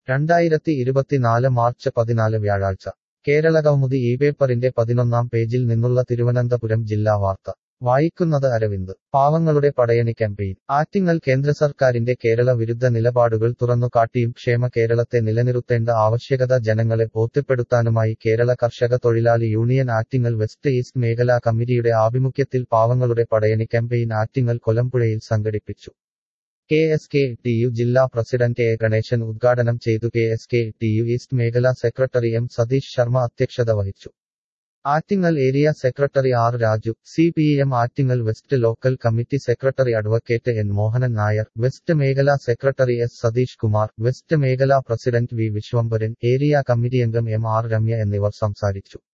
രണ്ടായിരത്തി ഇരുപത്തിനാല് മാർച്ച് പതിനാല് വ്യാഴാഴ്ച കേരളകൗമുദി ഈ പേപ്പറിന്റെ പതിനൊന്നാം പേജിൽ നിന്നുള്ള തിരുവനന്തപുരം ജില്ലാ വാർത്ത വായിക്കുന്നത് അരവിന്ദ് പാവങ്ങളുടെ പടയണി ക്യാമ്പയിൻ ആറ്റിങ്ങൽ കേന്ദ്ര സർക്കാരിന്റെ കേരള വിരുദ്ധ നിലപാടുകൾ തുറന്നുകാട്ടിയും ക്ഷേമ കേരളത്തെ നിലനിർത്തേണ്ട ആവശ്യകത ജനങ്ങളെ ബോധ്യപ്പെടുത്താനുമായി കേരള കർഷക തൊഴിലാളി യൂണിയൻ ആറ്റിങ്ങൽ വെസ്റ്റ് ഈസ്റ്റ് മേഖലാ കമ്മിറ്റിയുടെ ആഭിമുഖ്യത്തിൽ പാവങ്ങളുടെ പടയണി ക്യാമ്പയിൻ ആറ്റിങ്ങൽ കൊലമ്പുഴയിൽ സംഘടിപ്പിച്ചു K S K T U ജില്ലാ പ്രസിഡന്റ് എ ഗണേശൻ ഉദ്ഘാടനം ചെയ്തു K S K T U east മേഖലാ സെക്രട്ടറി എം സതീഷ് ശർമ്മ അധ്യക്ഷത വഹിച്ചു Attingal area secretary R Raju C P M Attingal west local committee secretary advocate N Mohanan Nair west മേഖലാ secretary S Satheesh Kumar west മേഖലാ president V Viswambharan area committee അംഗം M R Ramya എന്നിവർ സംസാരിച്ചു